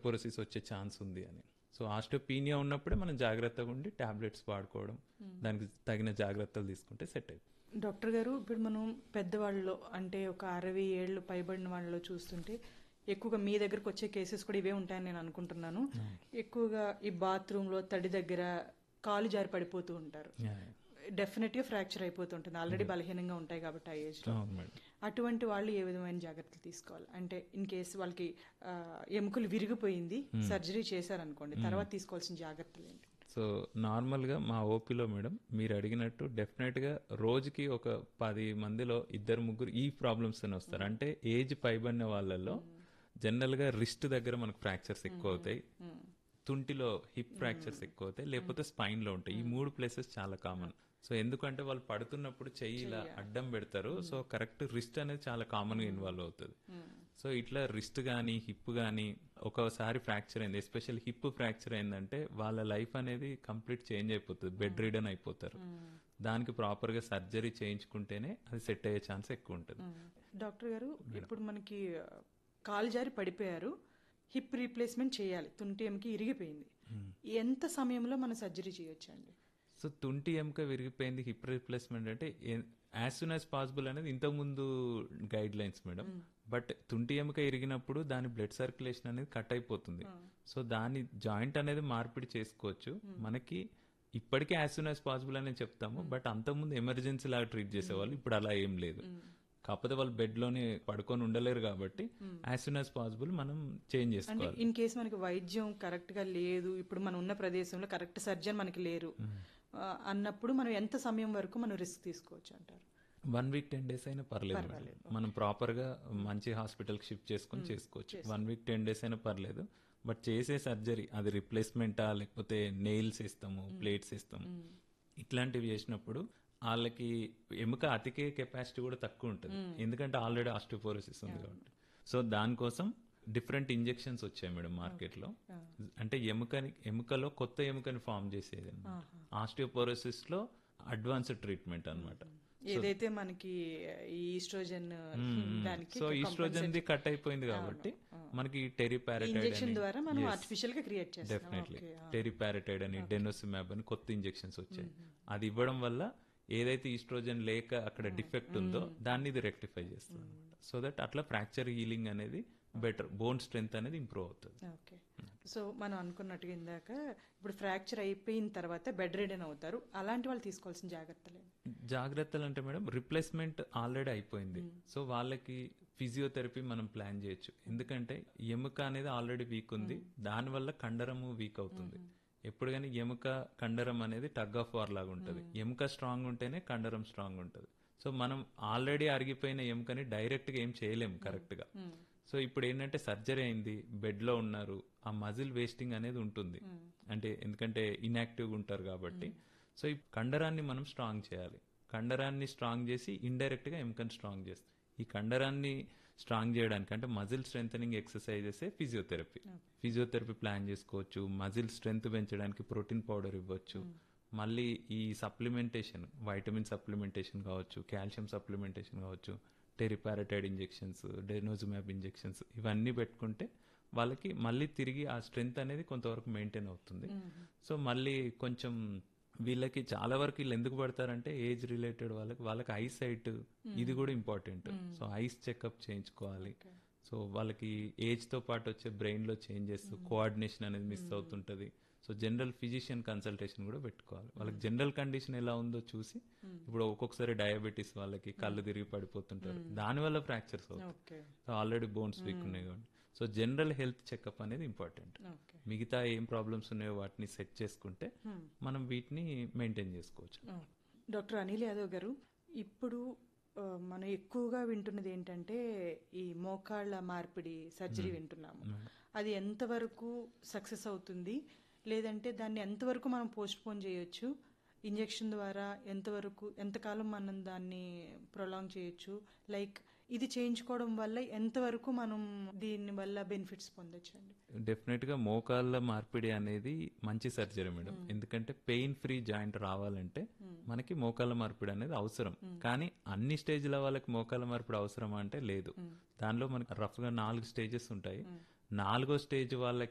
Osteoporosis వచ్చే chance ఉంది అని సో ఆస్టియోపీనియా ఉన్నప్పుడే మనం జాగ్రత్తగా ఉండి టాబ్లెట్స్ వాడుకోవడం దానికి తగిన జాగ్రత్తలు తీసుకుంటే సెట్ అయిపోతుంది డాక్టర్ గారు ఇప్పుడు మనం పెద్దవాళ్ళలో అంటే ఒక అరవై ఏళ్ళు పైబడిన వాళ్ళలో చూస్తుంటే ఎక్కువగా మీ దగ్గరకు వచ్చే కేసెస్ కూడా ఇవే ఉంటాయని నేను అనుకుంటున్నాను ఎక్కువగా ఈ బాత్రూంలో తడి దగ్గర కాలు జారి పడిపోతూ ఉంటారు డెఫినెట్ గా ఫ్రాక్చర్ అయిపోతుంటుంది ఆల్రెడీ బలహీనంగా ఉంటాయి కాబట్టి ఆ ఏజ్ లో అవును మేడం అటువంటి వాళ్ళు ఏ విధమైన జాగ్రత్తలు తీసుకోవాలి అంటే ఇన్ కేసు వాళ్ళకి ఆ, ఎముకలు విరిగిపోయింది సర్జరీ చేశారనుకోండి తర్వాత తీసుకోవాల్సిన జాగ్రత్తలు ఏంటి సో నార్మల్గా మా ఓపీలో మేడం మీరు అడిగినట్టు డెఫినెట్గా రోజుకి ఒక పది మందిలో ఇద్దరు ముగ్గురు ఈ ప్రాబ్లమ్స్ వస్తారు అంటే ఏజ్ పైబడిన వాళ్ళల్లో జనరల్గా రిస్ట్ దగ్గర మనకు ఫ్రాక్చర్స్ ఎక్కువ అవుతాయి తుంటిలో హిప్ ఫ్రాక్చర్స్ ఎక్కువ అవుతాయి లేకపోతే స్పైన్ లో ఉంటాయి ఈ మూడు ప్లేసెస్ చాలా కామన్ సో ఎందుకంటే వాళ్ళు పడుతున్నప్పుడు చెయ్యి ఇలా అడ్డం పెడతారు సో కరెక్ట్ రిస్ట్ అనేది చాలా కామన్ గా ఇన్వాల్వ్ అవుతుంది సో ఇట్లా రిస్ట్ గానీ హిప్ గానీ ఒకసారి ఫ్రాక్చర్ అయింది ఎస్పెషల్ హిప్ ఫ్రాక్చర్ అయిందంటే వాళ్ళ లైఫ్ అనేది కంప్లీట్ చేంజ్ అయిపోతుంది బెడ్ రీడన్ అయిపోతారు దానికి ప్రాపర్ గా సర్జరీ చేయించుకుంటేనే అది సెట్ అయ్యే ఛాన్స్ ఎక్కువ ఉంటుంది డాక్టర్ గారు ఇప్పుడు మనకి ఆ, కాలు జారి పడిపోయారు హిప్ రీప్లేస్మెంట్ చేయాలి తుంటి ఎముక ఇరిగిపోయింది ఎంత సమయంలో మనం సర్జరీ చేయొచ్చండి సో తుంటి ఎముక విరిగిపోయింది హిప్ రీప్లేస్మెంట్ అంటే యాజ్ సూన్ యాజ్ పాసిబుల్ అనేది ఇంతకు ముందు గైడ్ లైన్స్ మేడం బట్ తుంటి ఎముక ఇరిగినప్పుడు దాని బ్లడ్ సర్క్యులేషన్ అనేది కట్ అయిపోతుంది సో దాని జాయింట్ అనేది మార్పిడి చేసుకోవచ్చు మనకి ఇప్పటికే యాజ్ సూన్ యాజ్ పాసిబుల్ అని చెప్తాము బట్ అంతకుముందు ఎమర్జెన్సీ లాగా ట్రీట్ చేసేవాళ్ళు ఇప్పుడు అలా ఏం లేదు కాకపోతే వాళ్ళు బెడ్ లోనే పడుకొని ఉండలేరు కాబట్టి యాజ్ సూన్ యాజ్ పాసిబుల్ మనం చేంజ్ అంటే చేసుకోవాలి ఇన్ కేసు మనకి వైద్యం కరెక్ట్ గా లేదు ఇప్పుడు మనం ఉన్న ప్రదేశంలో కరెక్ట్ సర్జన్ మనకి లేరు ఆ, అన్నప్పుడు మనం ఎంత సమయం వరకు మనం రిస్క్ తీసుకోవచ్చు అంటారు వన్ వీక్ టెన్ డేస్ అయినా పర్లేదు మేడం. మనం ప్రాపర్ గా మంచి హాస్పిటల్ కి షిఫ్ట్ చేసుకుని చేసుకోవచ్చు వన్ వీక్ టెన్ డేస్ అయినా పర్లేదు బట్ చేసే సర్జరీ అది రిప్లేస్మెంటా లేకపోతే నెయిల్స్ ఇస్తాము ప్లేట్స్ ఇస్తాము ఇట్లాంటివి చేసినప్పుడు వాళ్ళకి ఎముక అతికే కెపాసిటీ కూడా తక్కువ ఉంటుంది ఎందుకంటే ఆల్రెడీ ఆస్టియోపోరోసిస్ ఉంది కాబట్టి సో దానికోసం డిఫరెంట్ ఇంజెక్షన్స్ వచ్చాయి మేడం మార్కెట్ లో అంటే ఎముకని ఎముకలో కొత్త ఎముకని ఫామ్ చేసేది ఆస్టియోపోరోసిస్ లో అడ్వాన్స్డ్ ట్రీట్మెంట్ అన్నమాట ఏదైతే మనకి ఈ ఈస్ట్రోజన్ దానికి సో ఈస్ట్రోజన్ ది కట్ అయిపోయింది కాబట్టి మనకి టెరిపారటైడ్ ఇంజెక్షన్ ద్వారా మనం ఆర్టిఫిషియల్ గా క్రియేట్ చేస్తాం డెఫినెట్లీ టెరిపారటైడ్ అని డెనోసిమాబ్ అని కొత్త ఇంజెక్షన్స్ వచ్చాయి అది ఇవ్వడం వల్ల ఏదైతే ఈస్ట్రోజన్ లేక అక్కడ డిఫెక్ట్ ఉందో దాన్ని ఇది రెక్టిఫై చేస్తుంది అనమాట సో దట్ అట్లా ఫ్రాక్చర్ హీలింగ్ అనేది బెటర్ బోన్ స్ట్రెంత్ అనేది ఇంప్రూవ్ అవుతుంది ఓకే సో మనం అనుకున్నట్టుగా ఇందాక ఇప్పుడు ఫ్రాక్చర్ అయిపోయిన తర్వాత బెడ్ రిడన్ అవుతారు అలాంటి వాళ్ళు తీసుకోవాల్సిన జాగ్రత్తలు ఏంటి? జాగ్రత్తలు అంటే మేడం రిప్లేస్మెంట్ ఆల్రెడీ అయిపోయింది సో వాళ్ళకి ఫిజియోథెరపీ మనం ప్లాన్ చేయొచ్చు ఎందుకంటే ఎముక అనేది ఆల్రెడీ వీక్ ఉంది దానివల్ల కండరము వీక్ అవుతుంది ఎప్పుడు కానీ ఎముక కండరం అనేది టగ్ ఆఫ్ వార్ లాగా ఉంటుంది ఎముక స్ట్రాంగ్ ఉంటేనే కండరం స్ట్రాంగ్ ఉంటుంది సో మనం ఆల్రెడీ అరిగిపోయిన ఎముకని డైరెక్ట్ గా ఏం చేయలేము కరెక్ట్ గా సో ఇప్పుడు ఏంటంటే సర్జరీ అయింది బెడ్ లో ఉన్నారు ఆ మజిల్ వేస్టింగ్ అనేది ఉంటుంది అంటే ఎందుకంటే ఇన్యాక్టివ్ ఉంటారు కాబట్టి సో ఈ కండరాన్ని మనం స్ట్రాంగ్ చేయాలి కండరాన్ని స్ట్రాంగ్ చేసి ఇండైరెక్ట్ గా ఎముకని స్ట్రాంగ్ చేస్తాం ఈ కండరాన్ని స్ట్రాంగ్ చేయడానికి అంటే muscle strength exercises physiotherapy physiotherapy plan చేసుకోవచ్చు మజిల్ స్ట్రెంగ్త్ పెంచడానికి ప్రోటీన్ పౌడర్ ఇవ్వచ్చు మళ్ళీ ఈ సప్లిమెంటేషన్ వైటమిన్ సప్లిమెంటేషన్ కావచ్చు కాల్షియం సప్లిమెంటేషన్ కావచ్చు టెరిపారటైడ్ ఇంజెక్షన్స్ డెనోజుమాబ్ ఇంజెక్షన్స్ ఇవన్నీ పెట్టుకుంటే వాళ్ళకి మళ్ళీ తిరిగి ఆ స్ట్రెంగ్త్ అనేది కొంతవరకు మెయింటైన్ అవుతుంది సో మళ్ళీ కొంచెం వీళ్ళకి చాలా వరకు వీళ్ళు ఎందుకు పడతారంటే ఏజ్ రిలేటెడ్ వాళ్ళకి వాళ్ళకి ఐ సైట్ ఇది కూడా ఇంపార్టెంట్ సో ఐస్ చెకప్ చేయించుకోవాలి సో వాళ్ళకి ఏజ్ తో పాటు వచ్చే బ్రెయిన్ లో చేంజెస్ కోఆర్డినేషన్ అనేది మిస్ అవుతుంటది సో జనరల్ ఫిజిషియన్ కన్సల్టేషన్ కూడా పెట్టుకోవాలి వాళ్ళకి జనరల్ కండిషన్ ఎలా ఉందో చూసి ఇప్పుడు ఒక్కొక్కసారి డయాబెటీస్ వాళ్ళకి కళ్ళు తిరిగి పడిపోతుంటారు దానివల్ల ఫ్రాక్చర్స్ అవుతాయి okay so already bones weak ఉన్నాయి కాబట్టి సో జనరల్ హెల్త్ చెకప్ అనేది ఇంపార్టెంట్ ఓకే మిగతా ఏం ప్రాబ్లమ్స్ ఉన్నాయో వాటిని సెట్ చేసుకుంటే మనం వీటిని మెయింటైన్ చేసుకోవచ్చు డాక్టర్ అనిల్ యాదవ్ గారు ఇప్పుడు ఆ, మనం ఎక్కువగా వింటున్నది ఏంటంటే ఈ మోకాళ్ళ మార్పిడి సర్జరీ వింటున్నాము అది ఎంతవరకు సక్సెస్ అవుతుంది లేదంటే దాన్ని ఎంతవరకు మనం పోస్ట్ పోన్ చేయొచ్చు ఇంజెక్షన్ ద్వారా ఎంతవరకు ఎంతకాలం మనం దాన్ని ప్రొలాంగ్ చేయొచ్చు లైక్ ఇది చేయించుకోవడం వల్ల ఎంతవరకు మనం దీని వల్ల బెనిఫిట్స్ పొందొచ్చు అండి డెఫినెట్ గా మోకాళ్ళ మార్పిడి అనేది మంచి సర్జరీ మేడం ఎందుకంటే పెయిన్ ఫ్రీ జాయింట్ రావాలంటే మనకి మోకాళ్ళ మార్పిడి అనేది అవసరం కానీ అన్ని స్టేజ్ల వాళ్ళకి మోకాళ్ళ మార్పిడి అవసరమా అంటే లేదు దానిలో మనకి రఫ్ గా నాలుగు స్టేజెస్ ఉంటాయి నాలుగో స్టేజ్ వాళ్ళకి